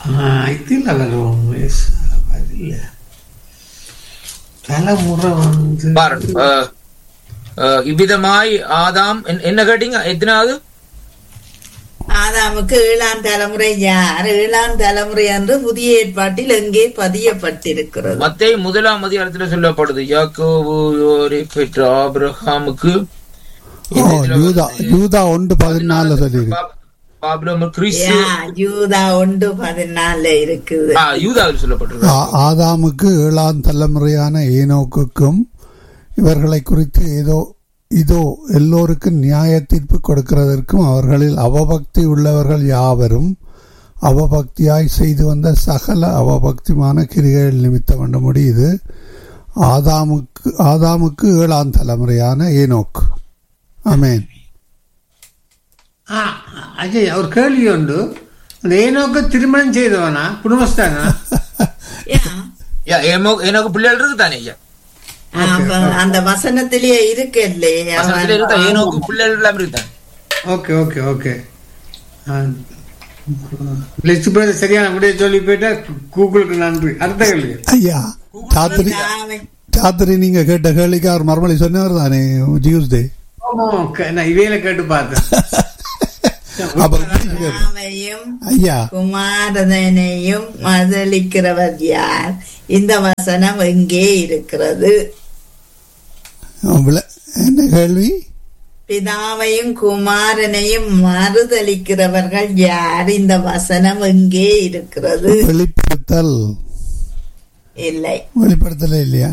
இதில் வரும் இல்லை தலைமுறை வந்து பாரு அஹ், அஹ், இவ்விதமாய் ஆதாம் என்ன- என்ன கேட்டீங்க எத்தனாவது ஆதாமுக்கு ஏழாம் தலைமுறை யார் ஏழாம் தலைமுறை என்று புதிய ஏற்பாட்டில் எங்கே பதியப்பட்டிருக்கிறது மத்தேயு முதலாம் அதிகாரத்துல சொல்லப்படுது யாக்கோபு யோரை பெற்ற ஆபிரகாமுக்கு ஓ யூதா யூதா ஒன்று பதினாலு சொல்லியிருக்கு ஆபிரகாம் கிறிஸ்து யா, யூதா ஒன்று பதினாலு இருக்குது ஆ, யூதாவில் சொல்லப்பட்டிருக்கு ஆ- ஆதாமுக்கு ஏழாம் தலைமுறையான ஏனோக்குக்கும் இவர்களை குறித்து ஏதோ இதோ எல்லோருக்கும் நியாய தீர்ப்பு கொடுக்கிறதற்கும் அவர்களில் அவபக்தி உள்ளவர்கள் யாவரும் அவபக்தியாய் செய்து வந்த சகல அவபக்திமான கிரிகைகள் நிமித்தம் என்று முடியுது ஆதாமுக்கு ஆதாமுக்கு ஏழாம் தலைமுறையான ஏனோக் ஆமென் ஆ அஜய் ஒரு கேள்வி உண்டு அந்த ஏனோக்கு திருமணம் செய்தவனா குடும்பஸ்தானா யா, யா, ஏமோ- எனக்கு பிள்ளைகள் இருக்கு தானே ஐயா அப்ப அந்த வசனத்திலேயே இருக்கு வசனத்துல இருக்கா ஏனோக்கு பிள்ளைகள் எல்லாம் இருக்குதானே okay okay okay list brother சரியான முடிய சொல்லி போயிட்டா கூகுளுக்கு நன்றி அடுத்த கேள்வி ஐயா சாத்திரி சாத்திரி நீங்க கேட்ட கேள்விக்கு அவர் மறுமொழி சொன்னவர் தானே டியூஸ்டே ஆமா, க- நான் இவையில கேட்டு பார்த்தேன் அப்ப பிதாவையும் ஐயா குமாரதனையும் மதளிக்கிறவர் யார் இந்த வசனம் எங்கே இருக்கிறது விள- என்ன கேள்வி பிதாவையும் குமாரனையும் மறுதளிக்கிறவர்கள் யார் இந்த வசனம் எங்கே இருக்கிறது வெளிப்படுத்தல் இல்லை வெளிப்படுத்தல இல்லையா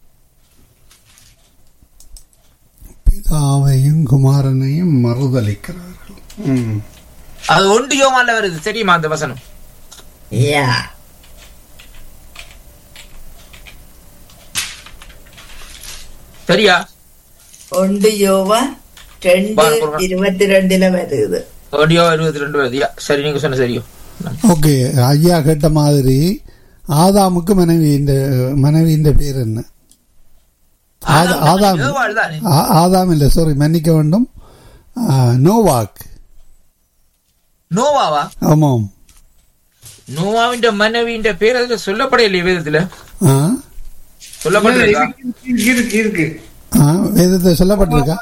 பிதாவையும் குமாரனையும் மறுதளிக்கிறார்கள் ம். அது ஒன்று யோவான்ல வருது தெரியுமா அந்த வசனம் யா சரியா ஒன்று யோவா ரெண்டு பாரு, பாரு. இருபத்தி ரெண்டுல வருது ஒன்றியோ இருபத்தி ரெண்டு வருது யா, சரி நீங்க சொன்ன சரியோ ஓகே ஐயா கேட்ட மாதிரி ஆதாமுக்கு மனைவி இந்த மனைவி இந்த பேர் என்ன ஆதா- ஆதாம் யோவாள் தானே ஆ- ஆதாம் இல்லை சாரி மன்னிக்க வேண்டும் ஆ, நோவாக் நோவாவா ஆமாம் நோவாவின் மனைவியின் பேர் அதுல சொல்லப்படையில்லையே வேதத்துல ஆ சொல்லப்பட்டிருக்கா இருக்கு இருக்கு இருக்கு ஆ வேதத்தை சொல்லப்பட்டிருக்கா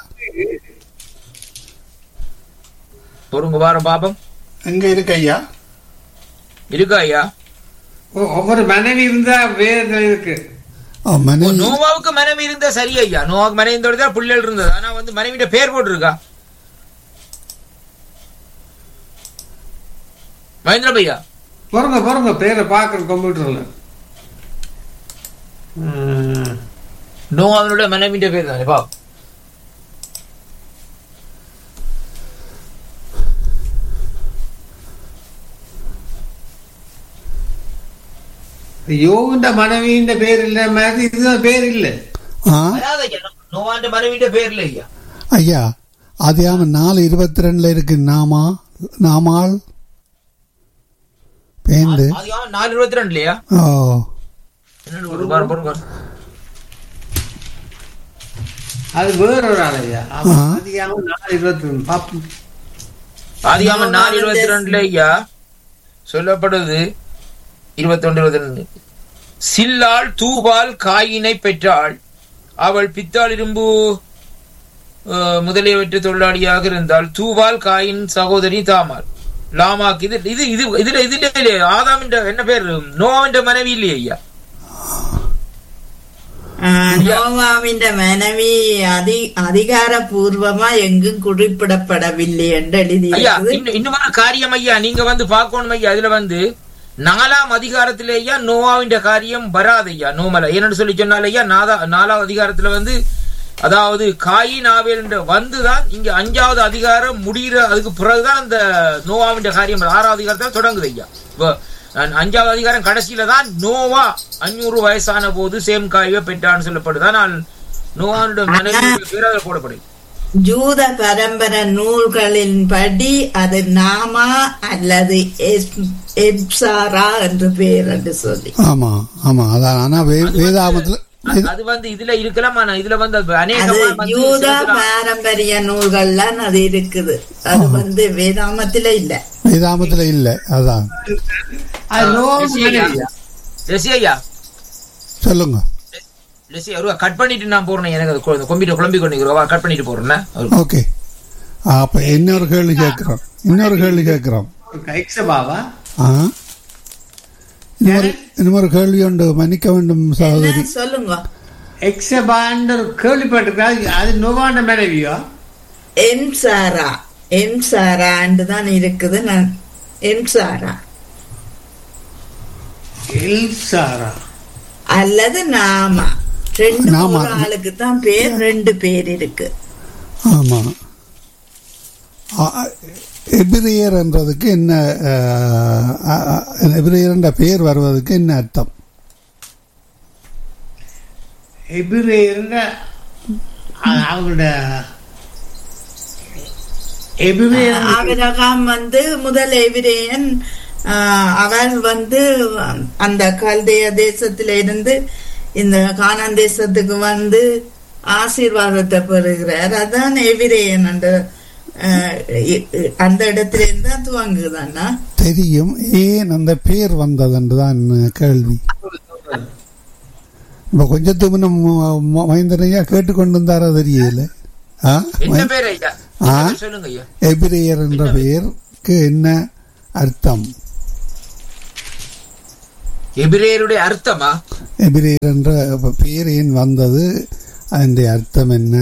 பொறுங்க வாரம் பாப்பம் எங்க இருக்கு ஐயா இருக்கா ஐயா ஒ- ஒவ்வொரு மனைவி இருந்தா வேதத்துல இருக்கு ஆ, ஓ, மனைவி நோவாவுக்கு மனைவி இருந்தா சரி ஐயா நோவாவுக்கு மனைவி இருந்தோட தான் பிள்ளைகள் இருந்தது ஆனா வந்து மனைவியோட பேர் போட்டிருக்கா மகேந்திர பையா பொறுங்க பொறுங்க பேரை பார்க்குறேன் கம்ப்யூட்டர்ல ம். நோவாவினோட மனைவியோட பேர் தானே பா யோகுண்ட மனைவியின் பேர் இல்ல மாதிரி இதுதான் பேர் இல்ல ஆ வராது ஐயா நோவாண்ட மனைவியோட பேர் இல்ல ஐயா ஐயா அதிகாம நாலு இருபத்தி ரெண்டுல இருக்கு நாமா நாமால் பேந்து அதிகம் நாலு இருபத்தி ரெண்டு இல்லையா ஓ என்னன்னு ஒரு பாரு பொறுங்க அது வேற ஒரு ஆளையா ஆ. அதிகாம நாலு இருபத்தி ரெண்டு பாப்போம் அதிகாம நாலு இருபத்தி ரெண்டுல ஐயா சொல்லப்படுது இருபத்தொன்று இருபத்தி ரெண்டு சில்லாள் தூபால் காயினை பெற்றாள் அவள் பித்தாள் இரும்பு அஹ், முதலியவற்றை தொழிலாளியாக இருந்தால் தூவால் காயின் சகோதரி தாமாள் லாமாக் இது இது இது இதுல இதுல இல்லையே ஆதாமின் என்ன பேர் நோவாவின் மனைவி இல்லையே ஐயா ஆஹ், நோவாவின் மனைவி அதி அதிகாரபூர்வமா எங்கும் குறிப்பிடப்படவில்லை என்று ஐயா எழுதியிருக்குது இன்னும் இன்னும் காரியம் ஐயா நீங்க வந்து பார்க்கணும் ஐயா இதுல வந்து நாலாம் அதிகாரத்திலே ஐயா நோவாவின் காரியம் வராது ஐயா நோமல ஏன்னு சொல்லி சொன்னால் ஐயா நாதா நாலாம் அதிகாரத்துல வந்து அதாவது காயின் ஆவேல் என்ற வந்துதான் இங்க அஞ்சாவது அதிகாரம் முடிகிற அதுக்கு பிறகுதான் அந்த நோவாவின் காரியம் ஆறாவது அதிகாரத்தில் தொடங்குது ஐயா இப்ப அ- அஞ்சாவது அதிகாரம் கடைசியில தான் நோவா அஞ்சூறு வயசான போது சேம் காய்வை பெற்றான்னு சொல்லப்படுது ஆனால் நோவாவுடைய மனைவி பேர் அதில் போடப்படுது ஜூத பரம்பரை நூல்களின்படி அது நாமா அல்லது எஸ்- எப்சாரா என்று பெயர் என்று சொல்லி ஆமா ஆமா அதான் ஆனா வே- வேதாமத்துல அது- அது வந்து இதுல இருக்கலாம் ஆனா இதுல வந்து அது அது அநேகமா வந்து யூத சிலதுல- பாரம்பரிய நூல்கள்லாம் அது இருக்குது அது வந்து வேதாமத்துல இல்ல வேதாமத்துல இல்ல அதான் அது ஆ, நோவாவுக்கு லெசி ஐயா. மனைவியா? லெசி ஐயா சொல்லுங்க லெசி ஒரு கட் பண்ணிட்டு நான் போறேன் எனக்கு அது கொ- கொம்பிட்டு குழம்பி கொண்டு கட் பண்ணிட்டு போறேன் ஓகே அப்ப இன்னொரு கேள்வி கேட்கிறோம் இன்னொரு கேள்வி கேட்கிறோம் எக்ஸபாவா ஆ இன்னொரு இன்னொரு கேள்வி உண்டு மன்னிக்க வேண்டும் சகோதரி என்ன சொல்லுங்க எக்ஸபான்னு ஒரு கேள்விப்பட்டிருக்கா அது நோவாண்ட மனைவியா என்சாரா என்சாராண்டு தான் இருக்குது நான் என்சாரா எல்சாரா அல்லது நாமா ரெண்டு நாமா. ஒரு ஆளுக்கு தான் பேர் ரெண்டு பேர் இருக்கு ஆமா ஆ, எபிரேயர் என்றதுக்கு என்ன அஹ், அ- அ- எபிரேயர் என்ற பெயர் வருவதற்கு என்ன அர்த்தம் எபிரேயர்ன்ற அ- அவங்களோட எபிரேயர் ஆபிரகாம் வந்து முதல் எபிரேயன் ஆஹ், அவன் வந்து அந்த கல்தேய தேசத்தில இருந்து இந்த கானான் தேசத்துக்கு வந்து ஆசீர்வாதத்தை பெறுகிறார் அதான் எபிரேயன் அந்த ஆஹ், இ- இ- அந்த இடத்துல இருந்து தான் துவங்குதானா தெரியும் ஏன் அந்த பெயர் வந்தது என்றுதான் கேள்வி இப்ப கொஞ்சத்துக்கு முன்ன ம- ம- மகேந்திரனையா கேட்டுக்கொண்டிருந்தாரா தெரியல ஆ? என்ன பேர் ஐயா ஆ? சொல்லுங்க ஐயா எபிரேயர் என்ற பெயருக்கு என்ன அர்த்தம் எபிரேயருடைய அர்த்தமா எபிரேயர் என்ற பெயர் ஏன் வந்தது அதனுடைய அர்த்தம் என்ன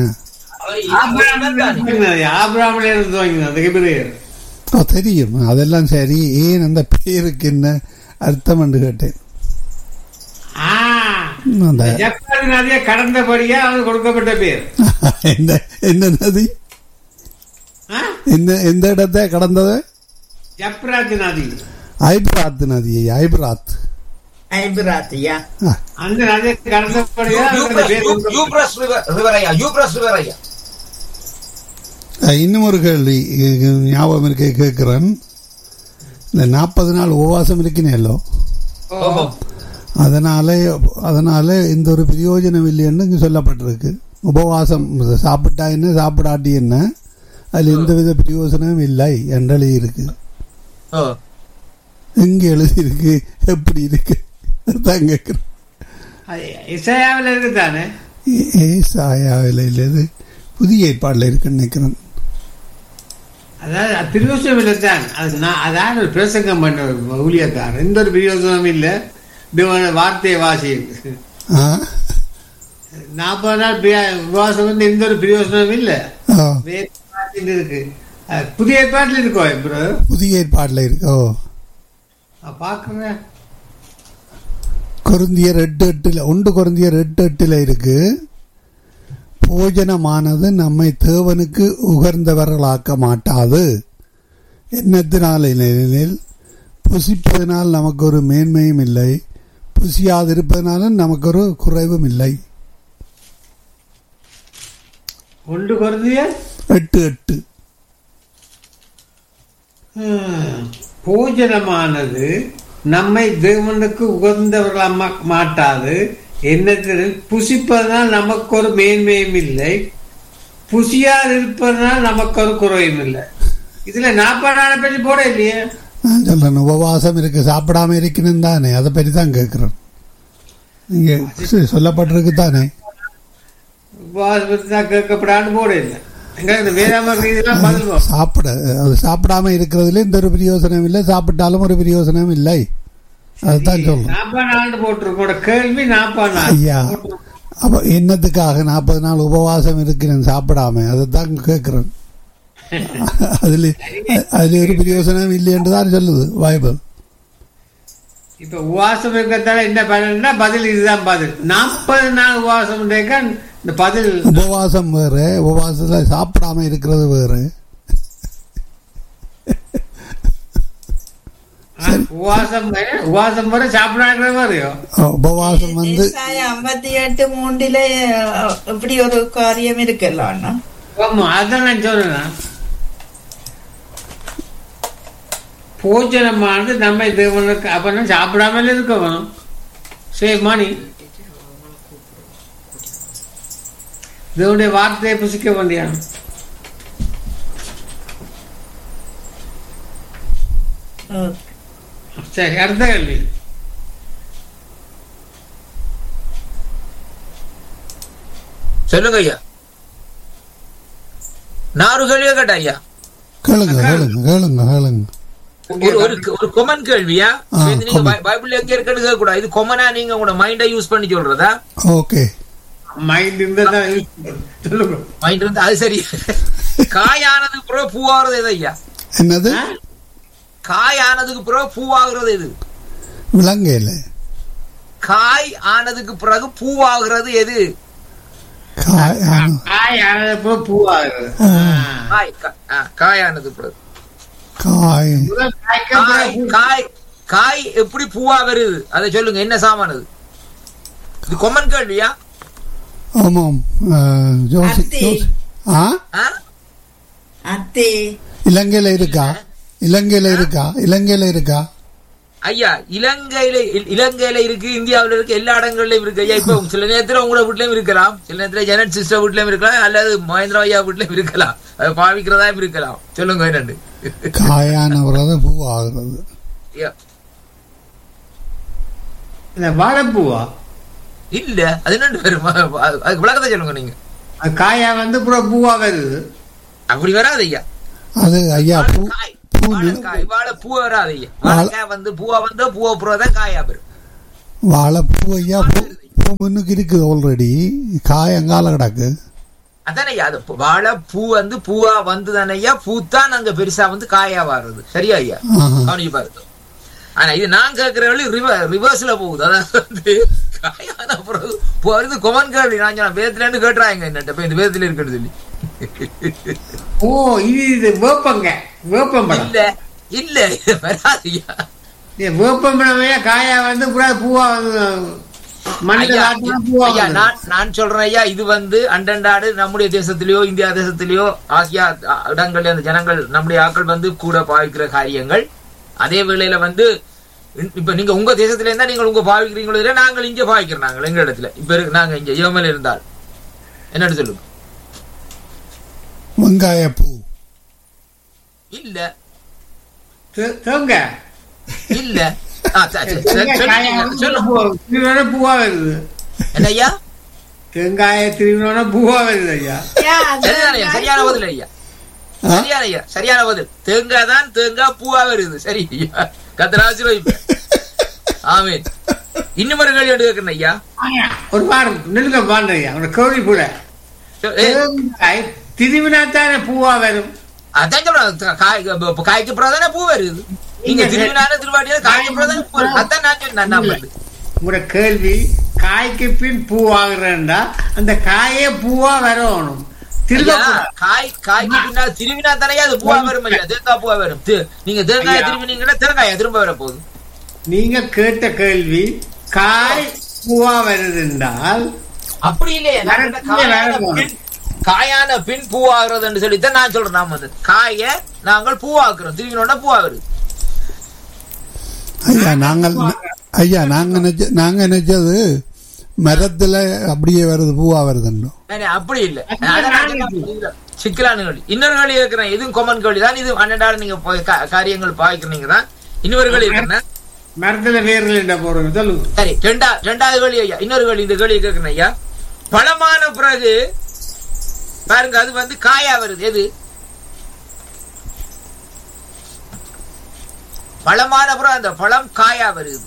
ஆபிராமில இருந்து துவங்கினது எபிரேயர் ஓ, தெரியும் அதெல்லாம் சரி ஏன் அந்த பெயருக்கு என்ன அர்த்தம் என்று கேட்டேன் ஆ அந்த ஜப்பான் நதியை கடந்தபடியா அவனுக்கு கொடுக்கப்பட்ட பேர் என்ன என்ன நதி ஆ? என்ன எந்த இடத்தை கடந்தது ஜப்ராத் நதி ஐப்ராத் நதி ஐப்ராத் ஐபிராத்தியா ஆ, அந்த நதியை கடந்தபடியா அவனுக்கு அந்த பேர் கொடுக்கப்பட்டது. யூப்ரஸ் ரிவர் ஐயா யூப்ரஸ் ரிவர் ஐயா இன்னும் ஒரு கேள்வி இது ஞாபகம் இருக்க கேட்கிறேன் இந்த நாற்பது நாள் உபவாசம் இருக்கினேலோ ஓஹோ அதனால அதனால இந்த ஒரு பிரயோஜனம் இல்லைன்னு இங்க சொல்லப்பட்டிருக்கு உபவாசம் சாப்பிட்டா என்ன சாப்பிடாட்டி என்ன அதில் எந்தவித பிரயோஜனமும் இல்லை என்று எழுதியிருக்கு ஓ எங்க எழுதியிருக்கு எப்படி இருக்கு தான் கேட்கிறேன் அது இசையாவில் இருக்குதானே ஏசாயாவில் இல்லது புதிய ஏற்பாடில் இருக்குன்னு நினைக்கிறேன் அதாவது அது பிரயோஜனம் இல்லை தான் அது நான் அதான் ஒரு பிரசங்கம் பண்ண ஒரு ஊழியக்காரர் எந்த ஒரு பிரயோஜனம் இல்லை தேவன வார்த்தையை வாசி ஆ நாற்பது நாள் பிரியா- உபவாசம் வந்து எந்த ஒரு பிரயோஜனமும் இல்லை ஆ, வேறு பாட்டில் இருக்கு அது புதிய பாட்டில் இருக்கோ ப்ரோ புதிய ஏற்பாடில் இருக்கோ பார்க்குறேன் கொருந்தியர் எட்டு எட்டுல ஒன்று கொருந்தியர் எட்டு எட்டுல இருக்கு போஜனமானது நம்மை தேவனுக்கு உகர்ந்தவர்களாக்க மாட்டாது என்னத்தினால் எனில் புசிப்பதனால் நமக்கு ஒரு மேன்மையும் இல்லை புசியாதிருப்பதனாலும் நமக்கு ஒரு குறைவும் இல்லை ஒன்று குறைந்திய எட்டு எட்டு போஜனமானது நம்மை தேவனுக்கு உகந்தவர்களாக மாட்டாது என்னத்தில் புசிப்பதனால் நமக்கு ஒரு மேன்மையும் இல்லை புசியாது இருப்பதனால் நமக்கு ஒரு குறையும் இல்லை இதுல நாப்பாடான பற்றி போட இல்லையே நான் சொல்றேன் உபவாசம் இருக்கு சாப்பிடாம இருக்கணும் தானே அதை பற்றி தான் கேட்கிறேன் இங்கே சொல்லப்பட்டிருக்கு தானே உபவாசம் தான் கேட்கப்படான்னு போட இல்லை எங்க இந்த வேதாம இதெல்லாம் பதில் வரும். சாப்பிட அது சாப்பிடாம இருக்கிறதுல எந்த ஒரு பிரயோசனம் இல்லை சாப்பிட்டாலும் ஒரு பிரயோசனம் இல்லை அதுதான் சொல்றேன் நாற்பது நாள் போட்டிருக்கோட கேள்வி நாற்பது நாள் ஐயா அப்ப என்னத்துக்காக நாற்பது நாள் உபவாசம் இருக்கிறேன் சாப்பிடாம அதைத்தான் கேட்கிறேன் அதுல அதுல ஒரு பிரயோசனம் இல்லைன்னு தான் சொல்லுது பைபிள் இப்ப உபவாசம் இருக்கிறதால என்ன பதில்னா பதில் இதுதான் பதில் நாற்பது நாள் உபவாசம் இருக்க இந்த பதில் உபவாசம் வேறு உபவாசத்துல சாப்பிடாம இருக்கிறது வேறு ஆ, உபவாசம் வேற, உபவாசம் வர சாப்பிடாங்கிற மாதிரியோ உபவாசம் வந்து ஐம்பத்தி எட்டு மூன்றில அஹ், இப்படி ஒரு காரியம் இருக்குல்ல அண்ணா ஆமா அதான் நான் சொல்றேன் போஜனமானது நம்ம தேவனுக்கு அப்ப சாப்பிடாமல் இருக்க வேணும் சேவ் மணி தேவனுடைய வார்த்தையை புசிக்க வேண்டியான் ஓகே. சரி அடுத்த கேள்வி சொல்லுங்க ஐயா நான் ஒரு கேள்வியை கேட்டேன் ஐயா கேளுங்க கேளுங்க கேளுங்க கேளுங்க ஒரு ஒரு ஒரு கொமன் கேள்வியா ஆ, இது நீங்க common. பை- பைபிள்ல எங்க இருக்குன்னு கேட்க கூடாது இது கொமனா நீங்க உங்களோட மைண்டை யூஸ் பண்ணி சொல்றதா ஓகே மைண்ட் இருந்தா சொல்லுங்க மைண்ட் இருந்து அது சரி காயானதுக்கு பிறகு பூவாகிறது எது ஐயா என்னது ஆ? காய் ஆனதுக்கு பிறகு பூவாகிறது எது விலங்கையில் காய் ஆனதுக்கு பிறகு பூவாகிறது எது காய் ஆன- காய் ஆனப்போ பூவாகுது ஆ. காய் கா- ஆ, காய் ஆனதுக்கு பிறகு காய் முதல் காய்க்கு காய் அப்புறம் பூ. காய் காய் எப்படி பூவா வருது அதை சொல்லுங்க என்ன சாமானது இது கொமன் கேள்வியா ஆமாம் ஆ, ஜோசி அத்தி. ஜோசி ஆ ஆ? அத்தி இலங்கையில இருக்கா இலங்கையில இருக்கா இலங்கையில இருக்கா ஐயா இலங்கையில இ- இலங்கையில இருக்கு இந்தியாவுல இருக்கு எல்லா இடங்கள்லயும் இருக்கு ஐயா இப்ப சில நேரத்துல உங்களோட வீட்லயும் இருக்கலாம் சில நேரத்துல ஜெனட் சிஸ்டர் வீட்லயும் இருக்கலாம் அல்லது மகேந்திர ஐயா வீட்லயும் இருக்கலாம் அதை பாவிக்கிறதா இருக்கலாம் சொல்லுங்க என்னண்டு காயான பிறகு பூ ஆகுறது ஐயா, இந்த வாழைப்பூவா இல்ல அது என்னண்டு வரும் அதுக்கு விளக்கத்தை சொல்லுங்க நீங்க அது காயா வந்து அப்புறம் பூவா வருது அப்படி வராது ஐயா அது ஐயா பூ காய் பூ நி- வாழைக்காய் வாழை பூ வராது ஐயா வாழைக்காய் வந்து பூவா வந்து பூவா புறதான் காயா வரும் வாழைப்பூ ஐயா பூ பூ முன்னுக்கு இருக்குது ஆல்ரெடி காய் அங்கால கிடக்கு அதானே ஐயா அது வாழை பூ வந்து பூவா வந்து தானே ஐயா பூத்தான் அங்க பெருசா வந்து காயா வர்றது சரியா ஐயா ஆஹா. கவனிச்சு பாருங்க ஆனா இது நான் கேட்கிற வழி ரிவர்ஸ்ல போகுது அதாவது வந்து காயான பிறகு வருது கொமன் கேள்வி நான் சொன்ன வேதத்துல இருந்து கேட்டுறாங்க என்னட்ட போய் இந்த வேதத்துல இருக்குன்னு சொல்லி ஓ இது இது வேப்பங்க வேப்பம்பழம் இல்ல இல்ல இது வராது ஐயா இது வேப்பம்பழமே காயா வந்து அப்புறம் பூவா வந்து மண்ணில் ஐயா, ஆட்டினா பூவா ஐயா, வருது. நான் நான் சொல்றேன் ஐயா இது வந்து அண்டண்டாடு நம்முடைய தேசத்திலேயோ இந்தியா தேசத்திலேயோ ஆசியா அ- இடங்கள்ல அந்த ஜனங்கள் நம்முடைய ஆட்கள் வந்து கூட பாவிக்கிற காரியங்கள் அதே வேளையில வந்து இ- இப்ப நீங்க உங்க தேசத்துல இருந்தா நீங்கள் உங்க பாவிக்கிறீங்களோ இல்லையா நாங்கள் இங்க பாவிக்கிறோம் நாங்கள் எங்க இடத்துல இப்ப இருக்கு- நாங்க இங்க யோமல் இருந்தால் என்னன்னு சொல்லுங்க வெங்காய பூ இல்ல தே- தேங்காய் இல்ல ஆ, சரி, சரி, சரி, தேங்காய் காயா சொல்லுங்க, வந்து சொல்லுங்க பூவா- திருவிழா பூவா வருது என்ன ஐயா தேங்காய திருவிழா பூவா வருது ஐயா சரிதான ஐயா சரியான பதில் ஐயா ஆ? சரியான ஐயா சரியான பதில் தேங்காய் தான் தேங்காய் பூவா வருது சரி ஐயா கத்தராசிரம் இப்ப ஆமீன் இன்னும் ஒரு கேள்வி கேட்கிறேன் ஐயா ஒரு வாரம் நில்லுங்க பாருங்க ஐயா உன கோழி கூட சொ- ஏ, தேங்காய் திருவிழாத்தானே பூவா வரும் அதான் சொல்றேன் காய் இப்ப காய்க்கு அப்புறம் தானே பூ வருது நீங்க திருவிழான திருவாடியா காய்க்கு அப்புறம் தானே பூ வருது அதான் நான் சொன்னேன் நான் நம்புறது. உங்களோட கேள்வி காய்க்கு பின் பூ ஆகுறேன்டா அந்த காயே பூவா வரணும் திரும்ப ஐயா, காய் காய்க்கு பின்னால் திருவினா தானே அது பூவா வரும் ஐயா தேங்காய் பூவா வரும் தி- நீங்க தேங்காய் ஐயா. திரும்பினீங்கன்னா தேங்காயா திரும்ப வர போகுது நீங்க கேட்ட கேள்வி காய் பூவா வருது என்றால் அப்படி இல்லையே நான் வேற கேட்ட இல்லையே, வேற காயான ஒண்ணு. பின் காயான பின் பூவாகிறதுன்னு சொல்லித்தான் நான் சொல்றேன் நாம வந்து காய நாங்கள் பூவாக்குறோம் திரும்பினோட பூவாகுது ஐயா நாங்கள் ஐயா நாங்க நினைச்ச நாங்க நினைச்சது மரத்துல அப்படியே வருது பூவா வருதுன்னு நானே அப்படி இல்ல அதான் நான் சொன்னேன், இல்ல. சிக்கலான கேள்வி இன்னொரு கேள்வி இருக்கிறேன் இதுவும் கொமன் கேள்வி தான் இது அண்ணன் நீங்க போய் கா- காரியங்கள் பாய்க்கிறீங்க தான் இன்னொரு கேள்வி இருக்கிறேன் மரத்துல வேர்கள் என்ன போறோம் சொல்லுங்க சரி ரெண்டா ரெண்டாவது கேள்வி ஐயா இன்னொரு கேள்வி இந்த கேள்வி கேட்கிறேன் ஐயா பழமான பிறகு பாருங்க அது வந்து காயா வருது எது பழமான பிறகு அந்த பழம் காயா வருது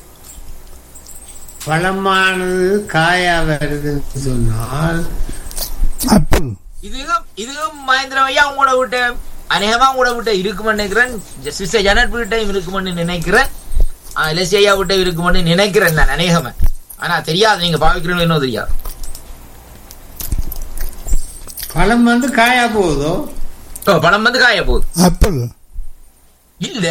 பழமானது காயா வருதுன்னு சொன்னால் ஆப்பிள் இதுவும் இதுவும் மகேந்திரம் ஐயா உங்களோட விட்ட அநேகமா உங்களோட விட்ட இருக்குமென்னு நினைக்கிறேன் சிஸ்டர் ஜனட் விட்டையும் இருக்குமென்னு நினைக்கிறேன் ஆ, லெசி ஐயா விட்ட இருக்குமென்னு நினைக்கிறேன் நான் அநேகமா ஆனா தெரியாது நீங்க பாவிக்கிறீங்களோ இன்னும் தெரியாது பழம் வந்து காயா போகுதோ ஓ, பழம் வந்து காய போகுது ஆப்பிள் இல்ல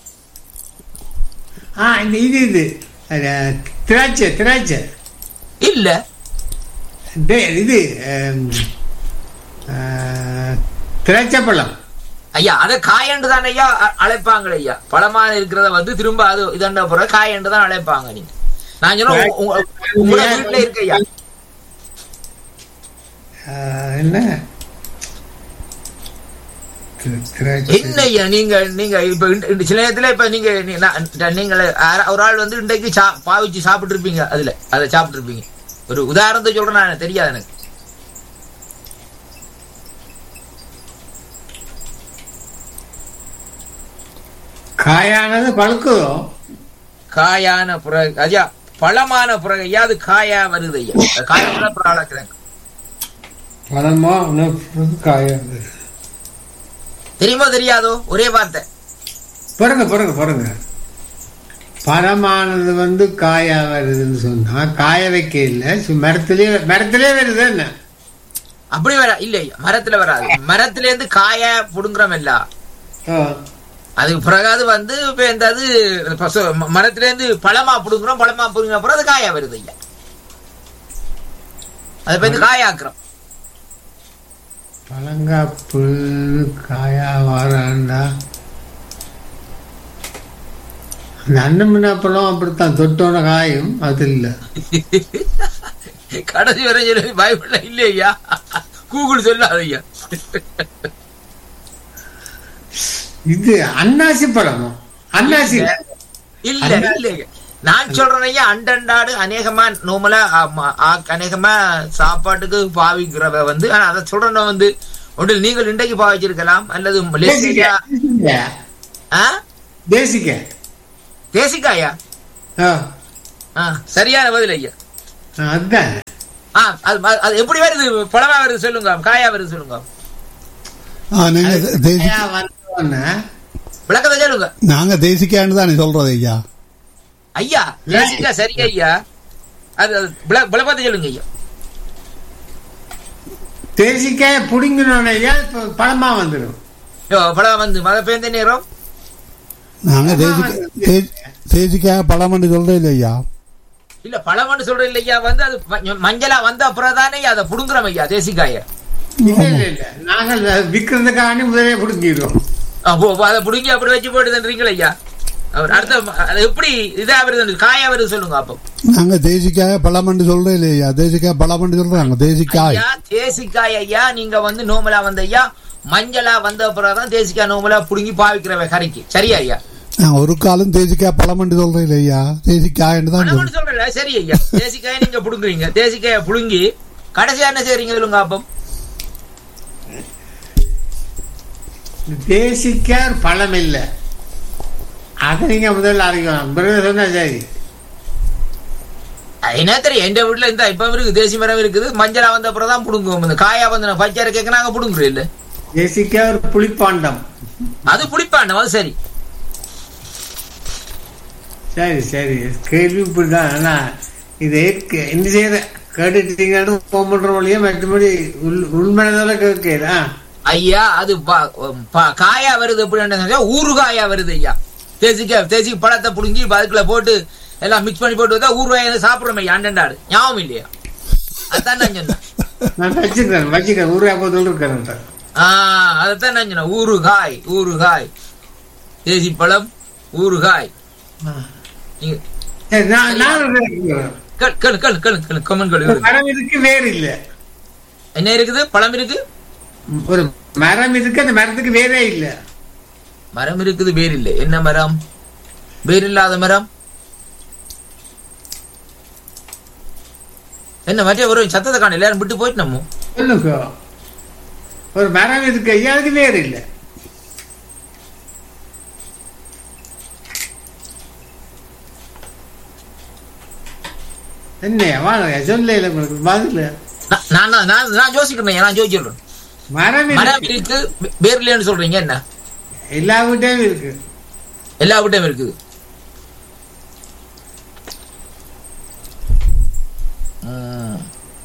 ஆ இந்த இது இது அது, திராட்சை திராட்சை இல்ல டே- இது ஆம், ஆ, திராட்சை பழம் ஐயா அத காயண்டு தான் ஐயா அ- அழைப்பாங்க ஐயா பழமா இருக்கிறத வந்து திரும்ப அது இதண்ட பிறகு காயண்டு தான் அழைப்பாங்க நீங்க நான் சொன்ன உங்க- உங்க- உங்களோட வீட்டுல இருக்கு ஐயா ஆ, என்ன திராட்சை என்ன ஐயா நீங்க நீங்க இப்ப இந்த- இந்த சில நேரத்துல இப்ப நீங்க நீ- நான் நீங்கள் யாரா- ஒரு ஆள் வந்து இன்றைக்கு சா- பாவிச்சு சாப்பிட்டு இருப்பீங்க அதுல அதை சாப்பிட்டு இருப்பீங்க ஒரு உதாரணத்தை சொல்றேன் நான் தெரியாது எனக்கு காயானது பழுக்குதோ காயான புறகு ஐயா பழமான புறகு ஐயா அது காயா வருது ஐயா அது காயான புறாக்கிறாங்க பழமா இன்னும் காயாது தெரியுமோ தெரியாதோ ஒரே வார்த்தை பாருங்க பாருங்க பாருங்க பழமானது வந்து காயா வருதுன்னு சொன்னா காய வைக்க இல்லை சு- மரத்திலே மரத்திலே வருது என்ன அப்படி வர இல்ல ஐயா மரத்துல வராது மரத்துல இருந்து காய புடுங்குறோம் இல்ல ஆ. அதுக்கு பிறகு அது வந்து இப்ப இந்த அது பசு- ம- மரத்துல இருந்து பழமா புடுங்குறோம் பழமா புடுங்கின அப்புறம் அது காயா வருது ஐயா அது இப்ப இந்த காயாக்குறோம் பழங்காப்பு காயா வாராண்டா அந்த அன்னமின்னா பழம் அப்படித்தான் தொட்டோன காயும் அது இல்ல கடைசி வரை சொல்லி பைபிள்ல இல்ல ஐயா கூகுள் சொல்லாது ஐயா இது அன்னாசி பழமோ அன்னாசி இல்ல இல்ல நான் சொல்றேன் ஐயா அண்டண்டாடு அநேகமா நோமலா அநேகமா சாப்பாட்டுக்கு பாவிக்கிறவ வந்து ஆனா அதை சொல்றேன் வந்து ஒன்றில் நீங்கள் இன்றைக்கு பாவிச்சிருக்கலாம் அல்லது தேசிக்க மலேசியா ஆ? தேசிக்க தேசிக்காயா ஆ, ஆ, சரியான பதில் ஐயா ஆ, அதுதான் ஆ அது அது எப்படி வருது பழமா வருது சொல்லுங்க காயா வருது சொல்லுங்க ஆ, நீங்க தேசி காயா வந்தோடனே விளக்கத்தை சொல்லுங்க நாங்க தேசிக்கான்னு தானே சொல்றது ஐயா ஐயா தேசிக்கா சரி ஐயா அது அது விள- விளக்கத்தை சொல்லுங்க ஐயா தேசிக்காய புடிங்கினோனையா இப்ப பழமா வந்துடும் ஐயோ, பழம் வந்து மழை பெய்ந்த நேரம் நாங்க தேசிக்க தேசிக்காய் பழம்னு சொல்றது இல்லை ஐயா இல்ல பழம்னு சொல்ற இல்லையா வந்து அது ம- மஞ்சளா வந்த அப்புறம் தானே அதை புடுங்குறோம் ஐயா தேசிக்காய இல்ல இல்ல இல்ல நாங்கள் விற்கிறதுக்காக முதலே புடுங்கிடுவோம் அப்போ அப்போ அதை புடுங்கி அப்படி வச்சு போட்டு தந்துறீங்களா ஐயா அவர் அடுத்த அது எப்படி இதா வருது காயா வருது சொல்லுங்க அப்போ நாங்க தேசிக்காய் பழம்னு சொல்றது இல்லை ஐயா தேசிக்காய் பழம்னு சொல்றாங்க தேசிக்காய் ஐயா தேசிக்காய் ஐயா நீங்க வந்து நோமலா வந்த ஐயா மஞ்சளா வந்த அப்புறம் தான் தேசிக்காய் நோமலா புடுங்கி பாவிக்கிறவ கரைக்கு சரியா ஐயா நான் ஒரு காலம் தேசிக்காய் பழம்னு சொல்றது இல்லை ஐயா தேசிக்காய்னு தான் சொல்றேன் பழம்னு சொல்றல சரி ஐயா தேசிக்காயை நீங்க புடுங்குறீங்க தேசிக்காய புடுங்கி கடைசியா என்ன செய்றீங்க சொல்லுங்க அப்போ தேசிக்காய் பழம் இல்ல அதை நீங்க முதல்ல அறிவிக்கலாம் பிறகு சொன்னா சரி என்ன தெரியும் எந்த வீட்டுல இந்த இப்ப இருக்கு தேசி மரம் இருக்குது மஞ்சளா வந்த அப்புறம் தான் புடுங்குவோம் இந்த காயா வந்து நான் பச்சை கேட்க நாங்க புடுங்குறோம் இல்ல தேசிக்காய் ஒரு புளிப்பாண்டம் அது புளிப்பாண்டம் அது சரி சரி சரி கேள்வி இப்படிதான் ஆனா இதை ஏற்க என்ன செய்யற கேட்டுட்டீங்கன்னு போக பண்ற வழியா மற்றபடி உள் உள்மனதால கேட்கல ஐயா அது ப- ப- காயா வருது அப்படின்னு ஊறுகாயா வருது ஐயா தேசிக்காய் தேசி பழத்தை புடுங்கி இப்ப அதுக்குள்ள போட்டு எல்லாம் மிக்ஸ் பண்ணி போட்டு வந்தா ஊறுகாய் சாப்பிடுறோம் ஐயா அண்டண்டாடு ஞாபகம் இல்லையா அதான் நான் சொன்னேன் நான் வச்சுக்கிறேன் வச்சுக்கிறேன் ஊரா போதில் இருக்கிறேன் ஆஹ் அதைத்தான் நான் சொன்னேன் ஊறுகாய் ஊறுகாய் தேசி பழம் ஊறுகாய் நீங்க சரி, நான் நான் ஒரு கேட்கிறேன். கேளு கேளு கேளு கேளு கேளு கமெண்ட் கேளு மரம் இருக்கு வேர் இல்ல என்ன இருக்குது பழம் இருக்கு ஒரு மரம் இருக்கு அந்த மரத்துக்கு வேரே இல்ல மரம் இருக்குது வேர் இல்லை என்ன மரம் வேர் இல்லாத மரம் என்ன மற்ற ஒரு சத்தத்தை காண எல்லாரும் விட்டு போயிட்டு நம்ம சொல்லுங்க ஒரு மரம் இருக்கு ஐயா அதுக்கு வேர் இல்ல என்ன வாங்க சொல்ல இல்ல உங்களுக்கு பதில் நான் நான் நான் நான் நான் யோசிக்கிறேன் நான் யோசிச்சிடுறேன் மரம் மரம் இருக்கு இருக்கு வேர் இல்லைன்னு சொல்றீங்க என்ன எல்லா வீட்டையும் இருக்கு எல்லா வீட்டையும் இருக்குது ம்.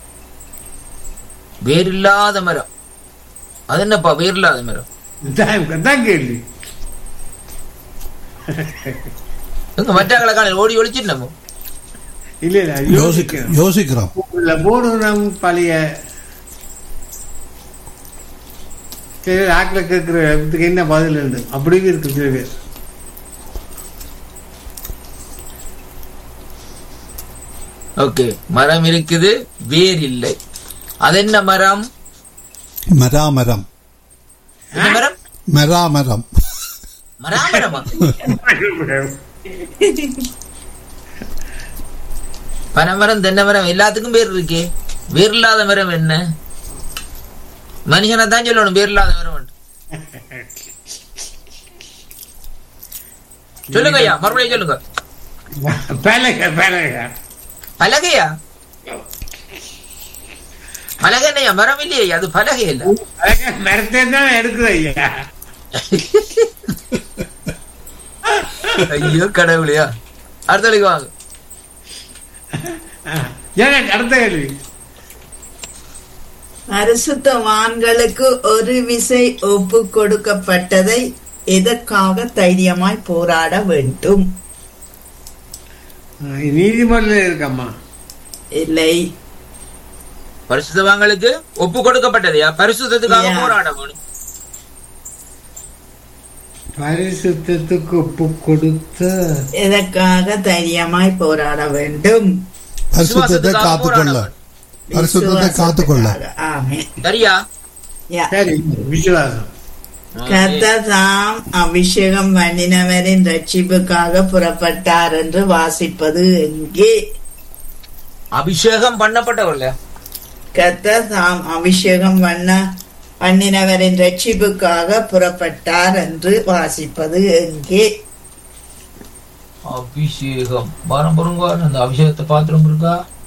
வேர் இல்லாத மரம் அது என்னப்பா வேர் இல்லாத மரம் இதான் தான் கேள்வி எங்க மற்ற காண ஓடி ஒழிச்சிட்டு நம்ம இல்ல இல்ல யோசிக்க யோசிக்கிறோம் யோசிக்கிறோம் இல்ல போடுறோம் பழைய சரி ஆக்கில கேட்கிற இதுக்கு என்ன பதில் உண்டு அப்படி இருக்கு சில பேர் ஓகே மரம் இருக்குது வேர் இல்லை அது என்ன மரம் மராமரம் என்ன மரம் மெராமரம் மராமரமா பனைமரம் தென்னை மரம் எல்லாத்துக்கும் பேர் இருக்கே வேர் இல்லாத மரம் என்ன மனுஷனை தான் சொல்லணும் வேர் இல்லாத மரம் உண்டு. சொல்லுங்க ஐயா மறுபடியும் சொல்லுங்க பலக பலக பலகையா பலகை என்னையா மரம் இல்லையா அது பலகை இல்ல பலகை மரத்தை தான் எடுக்குது ஐயா ஐயோ கடவுளையா அடுத்த வழிக்கு வாங்க எனக்கு அடுத்த கேள்வி பரிசுத்தவான்களுக்கு ஒரு விசை ஒப்பு கொடுக்கப்பட்டதை எதற்காக தைரியமாய் போராட வேண்டும் நீதிமன்றம் இருக்கம்மா இல்லை பரிசுத்தவான்களுக்கு ஒப்பு கொடுக்கப்பட்டதையா பரிசுத்தத்துக்காக Yeah. போராட வேணும் பரிசுத்தத்துக்கு ஒப்பு கொடுத்த எதற்காக தைரியமாய் போராட வேண்டும் பரிசுத்தத்தை விசுவாசத்துக்காக காத்துக்கொள்ள போராட பரிசுத்தத்தை காத்துக்கொள்ள விசுவாசத்துக்காக. ஆமென். சரியா யா. சரி விசுவாசம் கர்த்தர் தாம் அபிஷேகம் பண்ணினவரின் ரட்சிப்புக்காக புறப்பட்டார் என்று வாசிப்பது எங்கே அபிஷேகம் பண்ணப்பட்டவர்கள கர்த்தர் தாம் அபிஷேகம் பண்ண பண்ணினவரின் ரட்சிப்புக்காக புறப்பட்டார் என்று வாசிப்பது எங்கே அபிஷேகம் பாரம் பொருங்க அந்த அபிஷேகத்தை பாத்திரம் இருக்கா